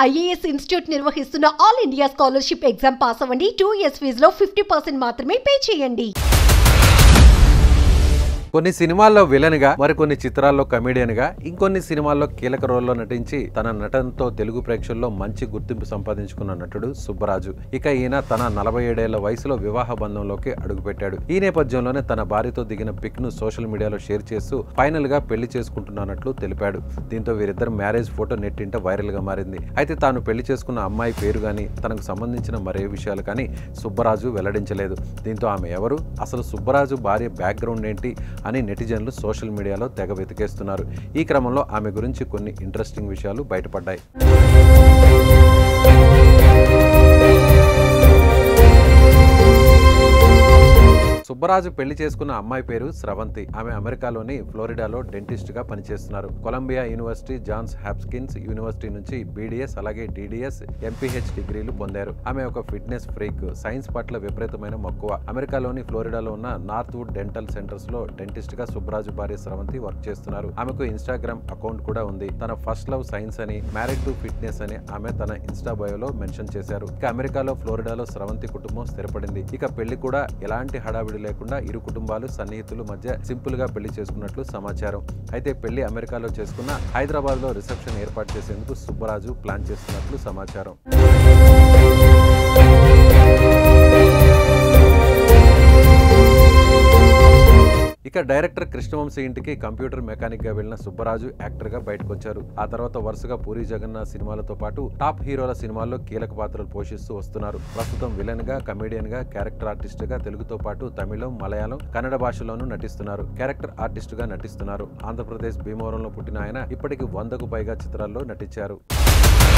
IAS institute నిర్వహిస్తున్న all India scholarship exam pass అవ్వండి two years ఫీజులో ఫిఫ్టీ పర్సెంట్ మాత్రమే పే చేయండి కొన్ని సినిమాల్లో విలన్ గా మరికొన్ని చిత్రాల్లో కమెడియన్ గా ఇంకొన్ని సినిమాల్లో కీలక రోల్లో నటించి తన నటనతో తెలుగు ప్రేక్షకుల్లో మంచి గుర్తింపు సంపాదించుకున్న నటుడు సుబ్బరాజు ఇక ఈయన తన నలభై ఏడేళ్ల వయసులో వివాహ బంధంలోకి అడుగుపెట్టాడు ఈ నేపథ్యంలోనే తన భార్యతో దిగిన పిక్ ను సోషల్ మీడియాలో షేర్ చేస్తూ ఫైనల్ గా పెళ్లి చేసుకుంటున్నట్లు తెలిపాడు దీంతో వీరిద్దరు మ్యారేజ్ ఫోటో నెట్టింట వైరల్ గా మారింది అయితే తాను పెళ్లి చేసుకున్న అమ్మాయి పేరు గాని తనకు సంబంధించిన మరే విషయాలు కానీ సుబ్బరాజు వెల్లడించలేదు దీంతో ఆమె ఎవరు అసలు సుబ్బరాజు భార్య బ్యాక్గ్రౌండ్ ఏంటి అని నెటిజన్లు సోషల్ మీడియాలో తెగ వెతికేస్తున్నారు ఈ క్రమంలో ఆమె గురించి కొన్ని ఇంట్రెస్టింగ్ విషయాలు బయటపడ్డాయి సుబ్బరాజు పెళ్లి చేసుకున్న అమ్మాయి పేరు స్రవంతి ఆమె అమెరికాలోని ఫ్లోరిడాలో డెంటిస్ట్ గా పనిచేస్తున్నారు Columbia university Johns Hopkins university నుంచి బీడీఎస్ అలాగే డిడిఎస్ ఎంపీహెచ్ డిగ్రీలు పొందారు ఆమె ఒక ఫిట్నెస్ ఫ్రీక్ సైన్స్ పట్ల విపరీతమైన మక్కువ అమెరికాలోని ఫ్లోరిడాలో ఉన్న నార్త్ వుడ్ డెంటల్ సెంటర్స్ లో డెంటిస్ట్ గా సుబ్బరాజు భార్య స్రవంతి వర్క్ చేస్తున్నారు ఆమెకు ఇన్స్టాగ్రామ్ అకౌంట్ కూడా ఉంది తన ఫస్ట్ లవ్ సైన్స్ అని మ్యారీడ్ టు ఫిట్నెస్ అని ఆమె తన ఇన్స్టా బయోలో మెన్షన్ చేశారు ఇక అమెరికాలో ఫ్లోరిడాలో స్రవంతి కుటుంబం స్థిరపడింది ఇక పెళ్లి కూడా ఎలాంటి హడావిడి లేకుండా ఇరు కుటుంబాలు సన్నిహితులు మధ్య సింపుల్ గా పెళ్లి చేసుకున్నట్లు సమాచారం అయితే పెళ్లి అమెరికాలో చేసుకున్న హైదరాబాద్ లో రిసెప్షన్ ఏర్పాటు చేసేందుకు సుబ్బరాజు ప్లాన్ చేస్తున్నట్లు సమాచారం ఇక డైరెక్టర్ కృష్ణవంశీ ఇంటికి కంప్యూటర్ మెకానిక్ గా వెళ్లిన సుబ్బరాజు యాక్టర్ గా బయటకు వచ్చారు ఆ తర్వాత వరుసగా పూరి జగన్నాథ్ సినిమాలతో పాటు టాప్ హీరోల సినిమాల్లో కీలక పాత్రలు పోషిస్తూ వస్తున్నారు ప్రస్తుతం విలన్ గా కమెడియన్ గా క్యారెక్టర్ ఆర్టిస్ట్ గా తెలుగుతో పాటు తమిళం మలయాళం కన్నడ భాషలోనూ నటిస్తున్నారు క్యారెక్టర్ ఆర్టిస్ట్ గా నటిస్తున్నారు ఆంధ్రప్రదేశ్ భీమవరంలో పుట్టిన ఆయన ఇప్పటికి వందకు పైగా చిత్రాల్లో నటించారు